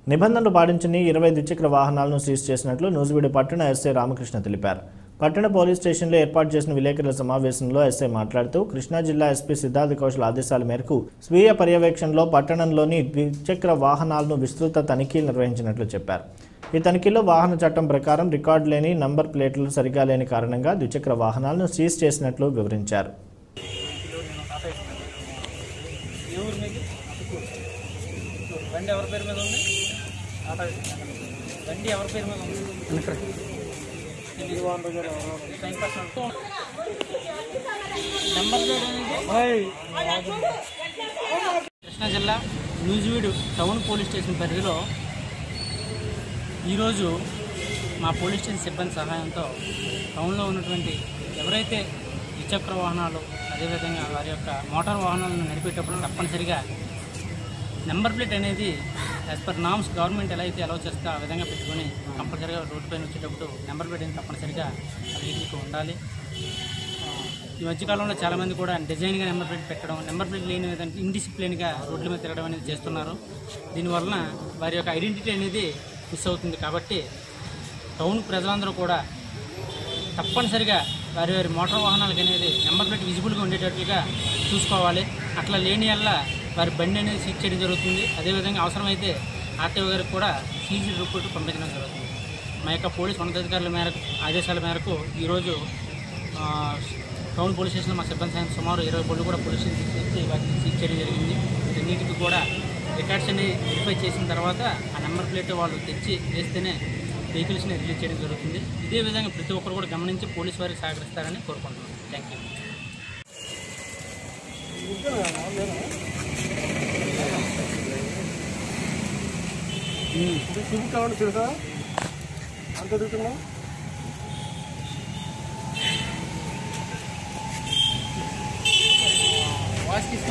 నిబంధనలు పాటించని ఇరవై ద్విచక్ర వాహనాలను సీజ్ చేసినట్లు నూజివీడు పట్టణ ఎస్ఐ రామకృష్ణ తెలిపారు పట్టణ పోలీస్ స్టేషన్లో ఏర్పాటు చేసిన విలేకరుల సమావేశంలో ఎస్ఐ మాట్లాడుతూ కృష్ణా జిల్లా ఎస్పీ సిద్ధార్థ కౌశల్ ఆదేశాల మేరకు స్వీయ పర్యవేక్షణలో పట్టణంలోని ద్విచక్ర వాహనాలను విస్తృత తనిఖీలు నిర్వహించినట్లు చెప్పారు ఈ తనిఖీలో వాహన చట్టం ప్రకారం రికార్డు లేని నంబర్ ప్లేట్లు సరిగా లేని కారణంగా ద్విచక్ర వాహనాలను సీజ్ చేసినట్లు వివరించారు ఏ ఊరు మీది బండి ఎవరి పేరు మీద ఉంది ఆటో బండి ఎవరి పేరు మీద ఉంది ఇది టైం పాస్ అవుతుంది. నెంబర్ ప్లేట్ అనేది కృష్ణా జిల్లా న్యూజివీడు టౌన్ పోలీస్ స్టేషన్ పరిధిలో ఈరోజు మా పోలీస్ స్టేషన్ సిబ్బంది సహాయంతో టౌన్లో ఉన్నటువంటి ఎవరైతే ద్విచక్ర వాహనాలు అదేవిధంగా వారి యొక్క మోటార్ వాహనాలను నడిపేటప్పుడు తప్పనిసరిగా నెంబర్ ప్లేట్ అనేది యాజ్ పర్ నామ్స్ గవర్నమెంట్ ఎలా అయితే అలౌ చేస్తే ఆ విధంగా పెట్టుకొని కంపల్సరిగా రోడ్డు పైన వచ్చేటప్పుడు నెంబర్ ప్లేట్ అనేది తప్పనిసరిగా ఆ వెహికల్కి ఉండాలి ఆ, ఈ మధ్యకాలంలో చాలామంది కూడా డిజైన్గా నెంబర్ ప్లేట్ పెట్టడం నెంబర్ ప్లేట్ లేని విధంగా ఇండిసిప్లిన్గా రోడ్ల మీద తిరగడం అనేది చేస్తున్నారు దీనివలన వారి యొక్క ఐడెంటిటీ అనేది మిస్ అవుతుంది కాబట్టి టౌన్ ప్రజలందరూ కూడా తప్పనిసరిగా వారి వారి మోటార్ వాహనాలకు అనేది నెంబర్ ప్లేట్ విజిబుల్గా ఉండేటట్లుగా చూసుకోవాలి అట్లా లేని వల్ల వారి బండి అనేది సీజ్ చేయడం జరుగుతుంది అదేవిధంగా అవసరమైతే ఆర్టీఓ గారికి కూడా సీజీ రిపోర్ట్ పంపించడం జరుగుతుంది మా యొక్క పోలీస్ ఉన్నతాధికారుల మేరకు ఆదేశాల మేరకు ఈరోజు ఆ, టౌన్ పోలీస్ స్టేషన్లో మా సిబ్బంది సాయం సుమారు ఇరవై బళ్ళు కూడా పోలీస్ స్టేషన్ తెచ్చి వాటిని సీజ్ చేయడం జరిగింది వీటన్నిటికీ కూడా రికార్డ్స్ అన్ని వెరిఫై చేసిన తర్వాత ఆ నెంబర్ ప్లేట్ వాళ్ళు తెచ్చి వేస్తేనే వెహికల్స్ని రిలీజ్ చేయడం జరుగుతుంది ఇదే విధంగా ప్రతి ఒక్కరు కూడా గమనించి పోలీస్ వారికి సహకరిస్తారని కోరుకుంటున్నాను థ్యాంక్ యూ సిమ్ కావాలి తెలుసా అంత ఎదుగుతున్నా వాయిస్